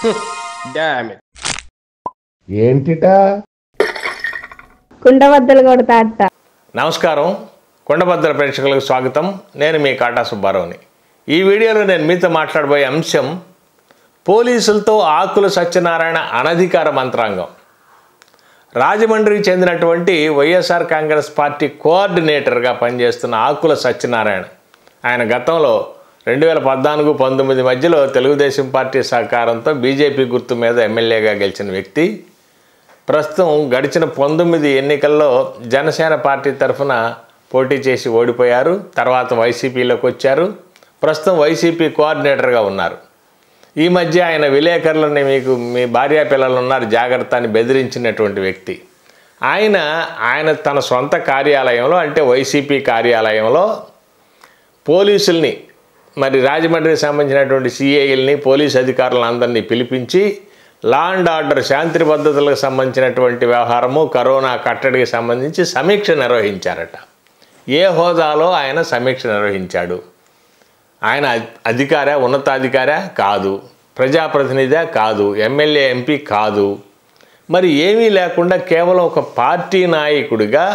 dam ఏంటిటా కుండబద్దలు కొడతా అత్త నమస్కారం కొండభద్ర ప్రేక్షకులకు స్వాగతం నేను మీ కాటా సుబ్బారావుని ఈ వీడియోలో నేను మీతో మాట్లాడబోయే అంశం పోలీసులతో ఆకుల సత్యనారాయణ అనధికార మంత్రాంగం రాజమండ్రికి చెందినటువంటి వైఎస్ఆర్ కాంగ్రెస్ పార్టీ కోఆర్డినేటర్గా పనిచేస్తున్న ఆకుల సత్యనారాయణ ఆయన గతంలో రెండు వేల పద్నాలుగు పంతొమ్మిది మధ్యలో తెలుగుదేశం పార్టీ సహకారంతో బీజేపీ గుర్తు మీద ఎమ్మెల్యేగా గెలిచిన వ్యక్తి ప్రస్తుతం గడిచిన పంతొమ్మిది ఎన్నికల్లో జనసేన పార్టీ తరఫున పోటీ చేసి ఓడిపోయారు తర్వాత వైసీపీలోకి వచ్చారు ప్రస్తుతం వైసీపీ కోఆర్డినేటర్గా ఉన్నారు ఈ మధ్య ఆయన విలేకరులని మీకు మీ భార్య పిల్లలు ఉన్నారు జాగ్రత్త అని బెదిరించినటువంటి వ్యక్తి ఆయన ఆయన తన సొంత కార్యాలయంలో అంటే వైసీపీ కార్యాలయంలో పోలీసుల్ని మరి రాజమండ్రికి సంబంధించినటువంటి సిఐల్ని పోలీస్ అధికారులందరినీ పిలిపించి లా అండ్ ఆర్డర్ శాంతి భద్రతలకు సంబంధించినటువంటి వ్యవహారము కరోనా కట్టడికి సంబంధించి సమీక్ష నిర్వహించారట ఏ హోదాలో ఆయన సమీక్ష నిర్వహించాడు ఆయన అధి- అధికారా ఉన్నతాధికారా కాదు ప్రజాప్రతినిధా కాదు ఎమ్మెల్యే ఎంపీ కాదు మరి ఏమీ లేకుండా కేవలం ఒక పార్టీ నాయకుడిగా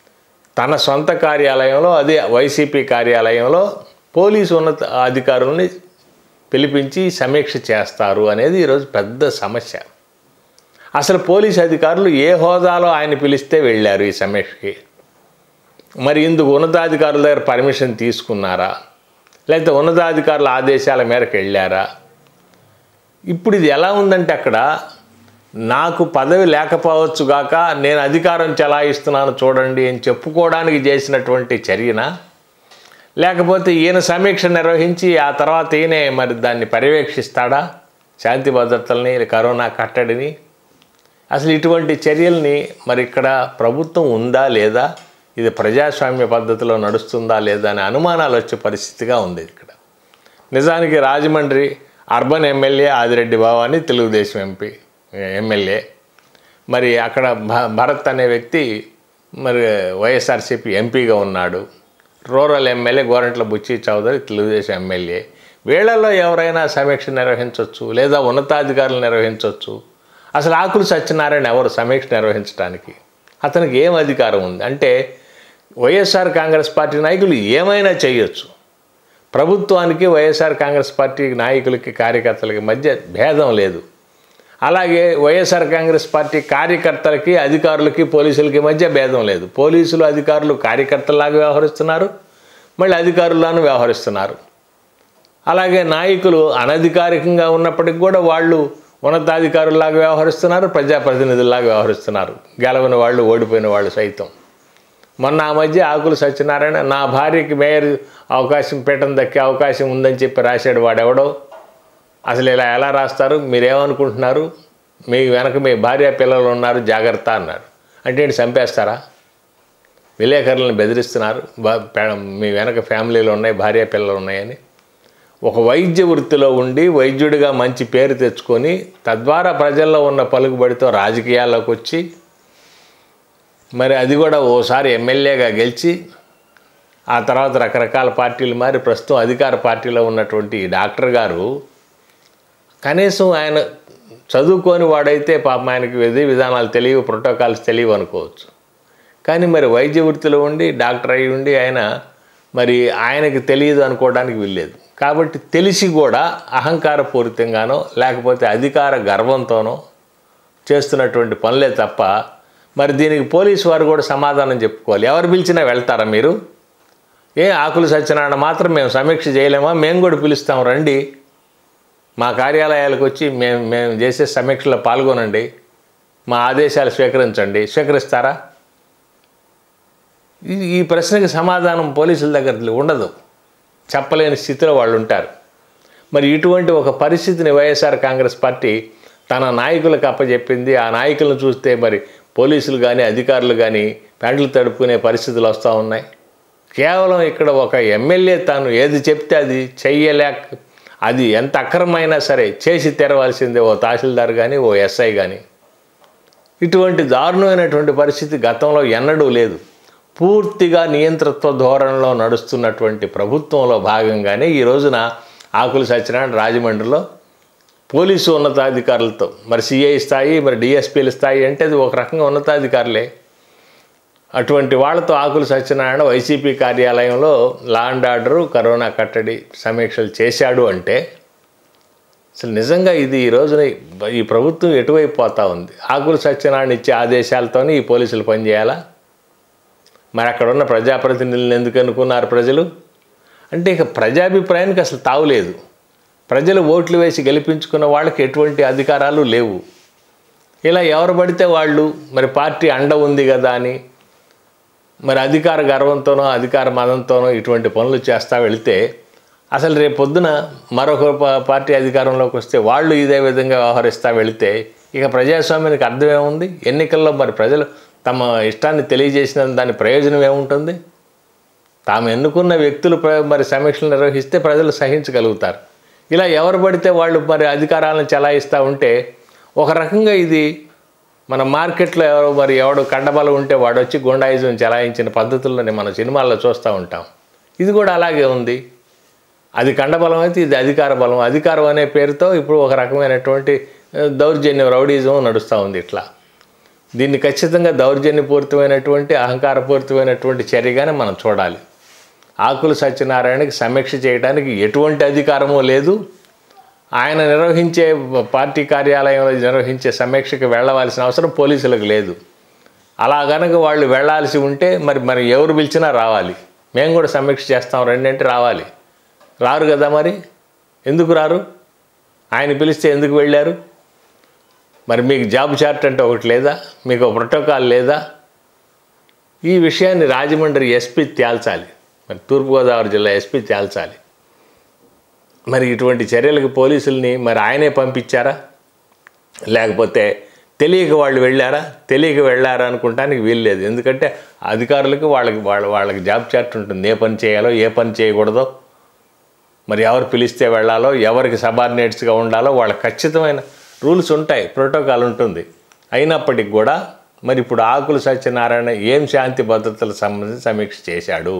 తన సొంత కార్యాలయంలో అదే వైసీపీ కార్యాలయంలో పోలీసు ఉన్నత అధికారుల్ని పిలిపించి సమీక్ష చేస్తారు అనేది ఈరోజు పెద్ద సమస్య అసలు పోలీసు అధికారులు ఏ హోదాలో ఆయన పిలిస్తే వెళ్ళారు ఈ సమీక్షకి మరి ఇందుకు ఉన్నతాధికారుల దగ్గర పర్మిషన్ తీసుకున్నారా లేకపోతే ఉన్నతాధికారుల ఆదేశాల మేరకు వెళ్ళారా ఇప్పుడు ఇది ఎలా ఉందంటే అక్కడ నాకు పదవి లేకపోవచ్చు గాక నేను అధికారం చెలాయిస్తున్నాను చూడండి అని చెప్పుకోవడానికి చేసినటువంటి చర్యన లేకపోతే ఈయన సమీక్ష నిర్వహించి ఆ తర్వాత ఈయనే మరి దాన్ని పర్యవేక్షిస్తాడా శాంతి భద్రతల్ని కరోనా కట్టడిని అసలు ఇటువంటి చర్యల్ని మరి ఇక్కడ ప్రభుత్వం ఉందా లేదా ఇది ప్రజాస్వామ్య పద్ధతిలో నడుస్తుందా లేదా అనే అనుమానాలు వచ్చే పరిస్థితిగా ఉంది ఇక్కడ నిజానికి Rajahmundry urban MLA Adireddy Bhavani Telugu Desam MP MLA మరి అక్కడ భ- భరత్ అనే వ్యక్తి మరి వైఎస్ఆర్సీపీ ఎంపీగా ఉన్నాడు rural MLA Gorantla Butchi Chowdary Telugu Desam MLA వీళ్ళల్లో ఎవరైనా సమీక్ష నిర్వహించవచ్చు లేదా ఉన్నతాధికారులు నిర్వహించవచ్చు అసలు ఆకులు సత్యనారాయణ ఎవరు సమీక్ష నిర్వహించడానికి అతనికి ఏం అధికారం ఉంది అంటే వైఎస్ఆర్ కాంగ్రెస్ పార్టీ నాయకులు ఏమైనా చేయొచ్చు ప్రభుత్వానికి వైఎస్ఆర్ కాంగ్రెస్ పార్టీ నాయకులకి కార్యకర్తలకి మధ్య భేదం లేదు అలాగే వైఎస్ఆర్ కాంగ్రెస్ పార్టీ కార్యకర్తలకి అధికారులకి పోలీసులకి మధ్య భేదం లేదు పోలీసులు అధికారులు కార్యకర్తల్లాగా వ్యవహరిస్తున్నారు మళ్ళీ అధికారులను వ్యవహరిస్తున్నారు అలాగే నాయకులు అనధికారికంగా ఉన్నప్పటికీ కూడా వాళ్ళు ఉన్నతాధికారుల్లాగా వ్యవహరిస్తున్నారు ప్రజాప్రతినిధుల్లాగా వ్యవహరిస్తున్నారు గెలవని వాళ్ళు ఓడిపోయిన వాళ్ళు సైతం మొన్న ఆ మధ్య ఆకుల సత్యనారాయణ నా భార్యకి మేయర్ అవకాశం పీఠం దక్కే అవకాశం ఉందని చెప్పి రాశాడు వాడెవడో అసలు ఇలా ఎలా రాస్తారు మీరేమనుకుంటున్నారు మీ వెనక మీ భార్య పిల్లలు ఉన్నారు జాగ్రత్త అన్నాడు అంటే ఏంటి చంపేస్తారా విలేకరులను బెదిరిస్తున్నారు బా- పే- మీ వెనక ఫ్యామిలీలు ఉన్నాయి భార్య పిల్లలు ఉన్నాయని ఒక వైద్య వృత్తిలో ఉండి వైద్యుడిగా మంచి పేరు తెచ్చుకొని తద్వారా ప్రజల్లో ఉన్న పలుకుబడితో రాజకీయాల్లోకి వచ్చి మరి అది కూడా ఓసారి ఎమ్మెల్యేగా గెలిచి ఆ తర్వాత రకరకాల పార్టీలు మారి ప్రస్తుతం అధికార పార్టీలో ఉన్నటువంటి ఈ డాక్టర్ గారు కనీసం ఆయన చదువుకొని వాడైతే పాపం ఆయనకి విధి విధానాలు తెలియవు ప్రోటోకాల్స్ తెలియవు అనుకోవచ్చు కానీ మరి వైద్య వృత్తిలో ఉండి డాక్టర్ అయి ఉండి ఆయన మరి ఆయనకి తెలియదు అనుకోవడానికి వీల్లేదు కాబట్టి తెలిసి కూడా అహంకారపూరితంగానో లేకపోతే అధికార గర్వంతోనో చేస్తున్నటువంటి పనులే తప్ప మరి దీనికి పోలీసు వారు కూడా సమాధానం చెప్పుకోవాలి ఎవరు పిలిచినా వెళ్తారా మీరు ఏ ఆకులు సత్యనారాయణ మాత్రం మేము సమీక్ష చేయలేమా మేము కూడా పిలుస్తాం రండి మా కార్యాలయాలకు వచ్చి మేము మేము చేసే సమీక్షలో పాల్గొనండి మా ఆదేశాలు స్వీకరించండి స్వీకరిస్తారా ఈ- ఈ ప్రశ్నకి సమాధానం పోలీసుల దగ్గర ఉండదు చెప్పలేని స్థితిలో వాళ్ళు ఉంటారు మరి ఇటువంటి ఒక పరిస్థితిని వైఎస్ఆర్ కాంగ్రెస్ పార్టీ తన నాయకులకు అప్పచెప్పింది ఆ నాయకులను చూస్తే మరి పోలీసులు కానీ అధికారులు కానీ ప్యాంట్లు తడుపుకునే పరిస్థితులు వస్తూ ఉన్నాయి కేవలం ఇక్కడ ఒక ఎమ్మెల్యే తాను ఏది చెప్తే అది చెయ్యలేక అది ఎంత అక్రమైనా సరే చేసి తెరవాల్సిందే ఓ తహసీల్దార్ కానీ ఓ ఎస్ఐ కానీ ఇటువంటి దారుణమైనటువంటి పరిస్థితి గతంలో ఎన్నడూ లేదు పూర్తిగా నియంతృత్వ ధోరణిలో నడుస్తున్నటువంటి ప్రభుత్వంలో భాగంగానే ఈ రోజున ఆకుల సత్యనారాయణ రాజమండ్రిలో పోలీసు ఉన్నతాధికారులతో మరి సిఐ స్థాయి మరి డిఎస్పీల స్థాయి అంటే అది ఒక రకంగా ఉన్నతాధికారులే అటువంటి వాళ్ళతో ఆకులు సత్యనారాయణ వైసీపీ కార్యాలయంలో లా అండ్ ఆర్డరు కరోనా కట్టడి సమీక్షలు చేశాడు అంటే అసలు నిజంగా ఇది ఈ రోజున ఈ ప్రభుత్వం ఎటువైపు పోతా ఉంది ఆకుల సత్యనారాయణ ఇచ్చే ఆదేశాలతోనే ఈ పోలీసులు పనిచేయాలా మరి అక్కడ ఉన్న ప్రజాప్రతినిధులను ఎందుకు అనుకున్నారు ప్రజలు అంటే ఇక ప్రజాభిప్రాయానికి అసలు తావులేదు ప్రజలు ఓట్లు వేసి గెలిపించుకున్న వాళ్ళకి ఎటువంటి అధికారాలు లేవు ఇలా ఎవరు పడితే వాళ్ళు మరి పార్టీ అండ ఉంది కదా అని మరి అధికార గర్వంతోనో అధికార మదంతోనో ఇటువంటి పనులు చేస్తా వెళితే అసలు రేపు పొద్దున మరొక ప- పార్టీ అధికారంలోకి వస్తే వాళ్ళు ఇదే విధంగా వ్యవహరిస్తా వెళితే ఇక ప్రజాస్వామ్యానికి అర్థం ఏముంది ఎన్నికల్లో మరి ప్రజలు తమ ఇష్టాన్ని తెలియజేసిన దాని ప్రయోజనం ఏముంటుంది తాము ఎన్నుకున్న వ్యక్తులు ప్ర- మరి సమీక్షలు నిర్వహిస్తే ప్రజలు సహించగలుగుతారు ఇలా ఎవరు పడితే వాళ్ళు మరి అధికారాలను చెలాయిస్తూ ఉంటే ఒక రకంగా ఇది మన మార్కెట్లో ఎవరు మరి ఎవడు కండబలం ఉంటే వాడు వచ్చి గుండాయిజం చెలాయించిన పద్ధతుల్లోనే మన సినిమాల్లో చూస్తూ ఉంటాం ఇది కూడా అలాగే ఉంది అది కండబలం అయితే ఇది అధికార బలం అధికారం అనే పేరుతో ఇప్పుడు ఒక రకమైనటువంటి ఆ, దౌర్జన్యం రౌడీజం నడుస్తూ ఉంది ఇట్లా దీన్ని ఖచ్చితంగా దౌర్జన్యపూరితమైనటువంటి అహంకారపూరితమైనటువంటి చర్యగానే మనం చూడాలి ఆకుల సత్యనారాయణకి సమీక్ష చేయడానికి ఎటువంటి అధికారము లేదు ఆయన నిర్వహించే పార్టీ కార్యాలయంలో నిర్వహించే సమీక్షకు వెళ్ళవలసిన అవసరం పోలీసులకు లేదు అలా కనుక వాళ్ళు వెళ్ళాల్సి ఉంటే మరి మరి ఎవరు పిలిచినా రావాలి మేము కూడా సమీక్ష చేస్తాం రండి అంటే రావాలి రారు కదా మరి ఎందుకు రారు ఆయన పిలిస్తే ఎందుకు వెళ్ళారు మరి మీకు జాబ్ చార్ట్ అంటే ఒకటి లేదా మీకు ఒక ప్రోటోకాల్ లేదా ఈ విషయాన్ని రాజమండ్రి ఎస్పీ తేల్చాలి మరి తూర్పుగోదావరి జిల్లా ఎస్పీ తేల్చాలి మరి ఇటువంటి చర్యలకు పోలీసుల్ని మరి ఆయనే పంపించారా లేకపోతే తెలియక వాళ్ళు వెళ్ళారా తెలియక వెళ్ళారా అనుకుంటానికి వీలు లేదు ఎందుకంటే అధికారులకు వాళ్ళకి వాళ్ళ వాళ్ళకి జాబ్ చార్ట్ ఉంటుంది ఏ పని చేయాలో ఏ పని చేయకూడదో మరి ఎవరు పిలిస్తే వెళ్ళాలో ఎవరికి సబార్డినేట్స్గా ఉండాలో వాళ్ళకి ఖచ్చితమైన రూల్స్ ఉంటాయి ప్రోటోకాల్ ఉంటుంది అయినప్పటికీ కూడా మరి ఇప్పుడు ఆకుల సత్యనారాయణ ఏం శాంతి భద్రతలకు సంబంధించి సమీక్ష చేశాడు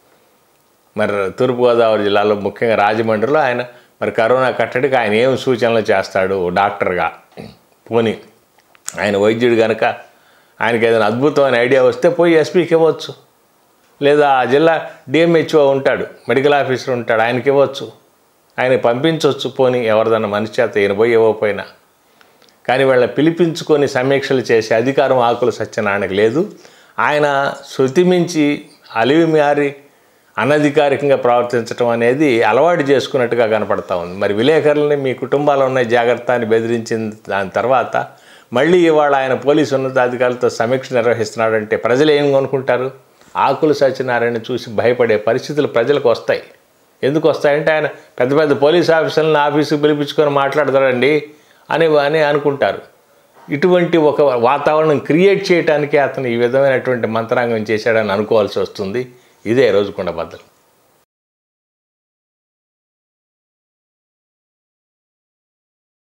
మరి తూర్పుగోదావరి జిల్లాలో ముఖ్యంగా రాజమండ్రిలో ఆయన మరి కరోనా కట్టడికి ఆయన ఏం సూచనలు చేస్తాడు డాక్టర్గా పోని ఆయన వైద్యుడు కనుక ఆయనకి ఏదైనా అద్భుతమైన ఐడియా వస్తే పోయి ఎస్పీకి ఇవ్వచ్చు లేదా ఆ జిల్లా డిఎంహెచ్ఓ ఉంటాడు మెడికల్ ఆఫీసర్ ఉంటాడు ఆయనకి ఇవ్వచ్చు ఆయన పంపించవచ్చు పోని ఎవరిదన్నా మనిషి చేత ఈయన పోయి ఇవ్వకపోయినా కానీ వాళ్ళ పిలిపించుకొని సమీక్షలు చేసే అధికారం ఆకుల సత్యనారాయణకు లేదు ఆయన శృతి మించి అలివి మారి అనధికారికంగా ప్రవర్తించడం అనేది అలవాటు చేసుకున్నట్టుగా కనపడతా ఉంది మరి విలేకరులని మీ కుటుంబాలు ఉన్న జాగ్రత్త అని బెదిరించిన దాని తర్వాత మళ్ళీ ఇవాళ ఆయన పోలీసు ఉన్నతాధికారులతో సమీక్ష నిర్వహిస్తున్నాడంటే ప్రజలు ఏం అనుకుంటారు ఆకుల సత్యనారాయణ చూసి భయపడే పరిస్థితులు ప్రజలకు వస్తాయి ఎందుకు వస్తాయంటే ఆయన పెద్ద పెద్ద పోలీస్ ఆఫీసర్లను ఆఫీసుకు పిలిపించుకొని మాట్లాడతాడండి అని అని అనుకుంటారు ఇటువంటి ఒక వాతావరణం క్రియేట్ చేయడానికే అతను ఈ విధమైనటువంటి మంత్రాంగం చేశాడని అనుకోవాల్సి వస్తుంది ఇదే రోజుకొండ బద్దలు